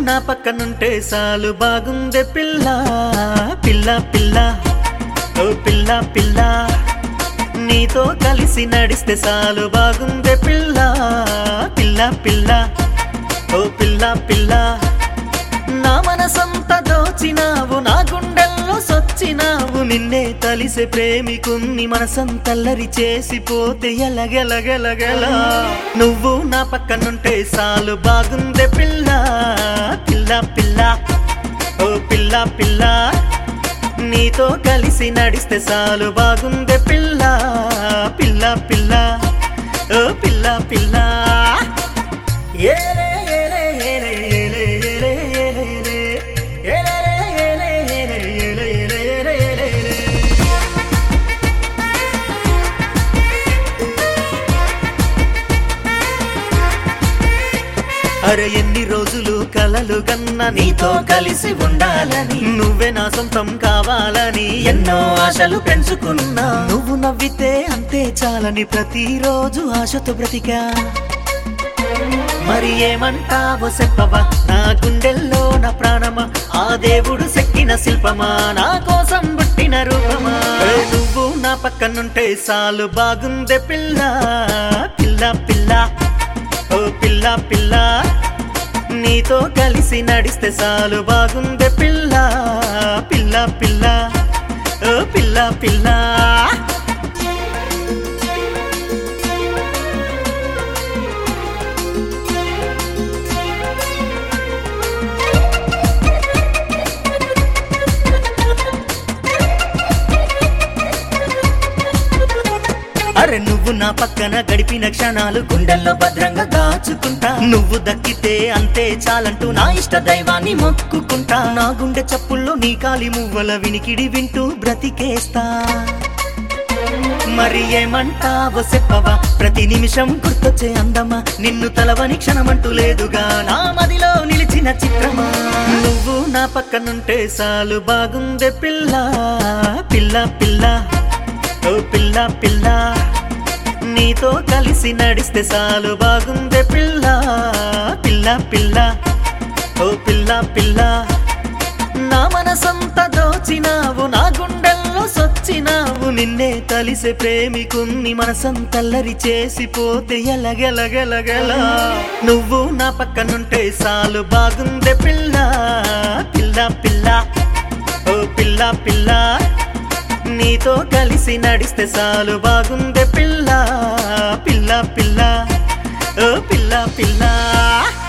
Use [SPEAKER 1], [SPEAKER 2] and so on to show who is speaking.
[SPEAKER 1] నా పక్కనుంటే చాలు బాగుందే పిల్ల పిల్ల పిల్ల ఓ పిల్ల పిల్ల నీతో కలిసి నడిస్తే చాలు బాగుందే పిల్ల పిల్ల పిల్ల ఓ పిల్ల పిల్ల నా మనసంతా దోచినావు నా గుండెల్లో సొచ్చినావు నిన్నే కలిసే ప్రేమికున్ని మనసంతల్లరి చేసిపోతే ఎలగెలగెలగెల నువ్వు నా పక్కనుంటే చాలు బాగుందే పిల్ల పిల్ల పిల్ల ఓ పిల్ల పిల్ల నీతో కలిసి నడిస్తే చాలు బాగుందే పిల్ల పిల్ల పిల్ల ఓ పిల్ల పిల్ల ఏలే ఏలే ఏలే ఏలే ఏలే ఏలే ఏలే. ఏలే ఏలే ఏలే ఏలే ఏలే ఏలే ఏలే ఏలే. అరే ఎన్ని రోజులు కలలు గన్న నీతో కలిసి ఉండాలని నువ్వే నా సొంతం కావాలని ఎన్నో ఆశలు పెంచుకున్నా నువ్వు నవ్వితే అంతే చాలని ప్రతిరోజు ఆశతో బ్రతికా మరి ఏమంటావో చెప్పవా నా గుండెల్లో నా ప్రాణమా ఆ దేవుడు చెక్కిన శిల్పమా నా కోసం పుట్టిన రూపమా ఏ నువ్వు నా పక్కనుంటే చాలు బాగుందే పిల్ల పిల్ల పిల్ల ఓ పిల్ల పిల్ల నీతో కలిసి నడిస్తే చాలు బాగుందే పిల్ల పిల్ల పిల్ల ఓ పిల్ల పిల్ల అరే నువ్వు నా పక్కన గడిపిన క్షణాలు గుండెల్లో భద్రంగా దాచుకుంటా నువ్వు దక్కితే అంతే చాలంటూ నా ఇష్ట దైవాన్ని మొక్కుకుంటా నా గుండె చప్పుల్లో నీ కాలి మువ్వల వినికిడి వింటూ బ్రతికేస్తా మరి ఏమంటావో చెప్పవా ప్రతి నిమిషం గుర్తొచ్చే అందమా నిన్ను తలవని క్షణమంటూ లేదుగా నా మదిలో నిలిచిన చిత్రమా నువ్వు నా పక్కనుంటే చాలు బాగుందే పిల్ల పిల్ల పిల్ల ఓ పిల్ల పిల్ల నీతో కలిసి నడిస్తే చాలు బాగుందే పిల్ల పిల్ల పిల్ల ఓ పిల్ల పిల్ల నా మనసంతా దోచినావు నా గుండెల్లో సొచ్చినావు నిన్నే కలిసే ప్రేమికున్ని మనసంతల్లరి చేసిపోతే ఎలగెలగెలగెల నువ్వు నా పక్కనుంటే చాలు బాగుందే పిల్ల పిల్ల పిల్ల ఓ పిల్ల పిల్ల నీతో కలిసి నడిస్తే చాలు బాగుందే పిల్ల పిల్ల పిల్ల ఓ పిల్ల పిల్ల